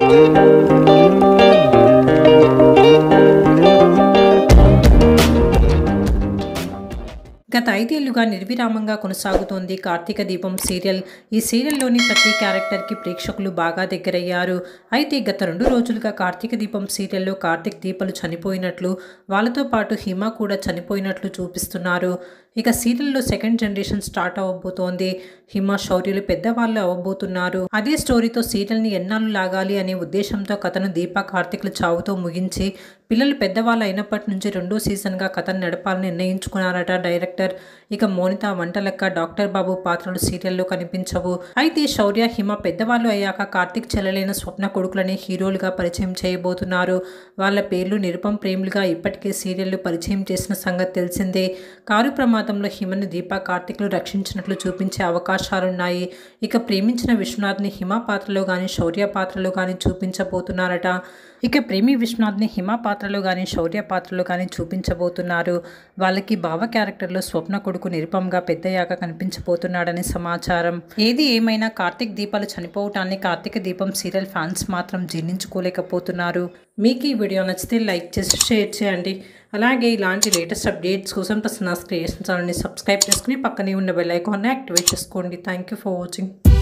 గత ఐదేళ్లుగా నిర్విరామంగా కొనసాగుతోంది కార్తీక దీపం సీరియల్ ఈ సీరియల్లోని ప్రతి క్యారెక్టర్కి ప్రేక్షకులు బాగా దగ్గరయ్యారు అయితే గత రెండు రోజులుగా కార్తీక దీపం సీరియల్లో కార్తీక్ దీపలు చనిపోయినట్లు వాళ్ళతో పాటు హిమ కూడా చనిపోయినట్లు చూపిస్తున్నారు ఇక సీరియల్లో సెకండ్ జనరేషన్ స్టార్ట్ అవ్వబోతోంది హిమ శౌర్యులు పెద్దవాళ్ళు అవ్వబోతున్నారు అదే స్టోరీతో సీరియల్ని ఎన్నాళ్ళు లాగాలి అనే ఉద్దేశంతో కథను దీపా కార్తీక్ల చావుతో ముగించి పిల్లలు పెద్దవాళ్ళు అయినప్పటి నుంచి రెండో సీజన్గా కథను నడపాలని నిర్ణయించుకున్నారట డైరెక్టర్ ఇక మోనిత వంటలక్క డాక్టర్ బాబు పాత్రలు సీరియల్లో కనిపించవు అయితే శౌర్య హిమ పెద్దవాళ్ళు అయ్యాక కార్తీక్ చెల్లెలైన స్వప్న కొడుకులని హీరోలుగా పరిచయం చేయబోతున్నారు వాళ్ళ పేర్లు నిరుపం ప్రేములుగా ఇప్పటికే సీరియళ్లు పరిచయం చేసిన సంగతి తెలిసిందే కారు ప్రమాదంలో హిమను దీపా కార్తీక్లు రక్షించినట్లు చూపించే అవకాశాలున్నాయి ఇక ప్రేమించిన విశ్వనాథ్ని హిమ పాత్రలో కానీ శౌర్య పాత్రలో కానీ చూపించబోతున్నారట ఇక ప్రేమి విశ్వనాథ్ని హిమ పాత్రలో కానీ శౌర్య పాత్రలో కానీ చూపించబోతున్నారు వాళ్ళకి బావ క్యారెక్టర్లో స్వప్న కొడుకు నిరుపంగా పెద్దయ్యాక కనిపించబోతున్నాడని సమాచారం ఏది ఏమైనా కార్తీక్ దీపాలు చనిపోవటాన్ని కార్తీక దీపం సీరియల్ ఫ్యాన్స్ మాత్రం జీర్ణించుకోలేకపోతున్నారు మీకు ఈ వీడియో నచ్చితే లైక్ చేసి షేర్ చేయండి అలాగే ఇలాంటి లేటెస్ట్ అప్డేట్స్ కోసం ప్రసన్నాస్ క్రియేషన్ ఛానల్ని సబ్స్క్రైబ్ చేసుకుని పక్కనే ఉన్న బెల్ ఐకాన్ని యాక్టివేట్ చేసుకోండి థ్యాంక్ యూ ఫర్ వాచింగ్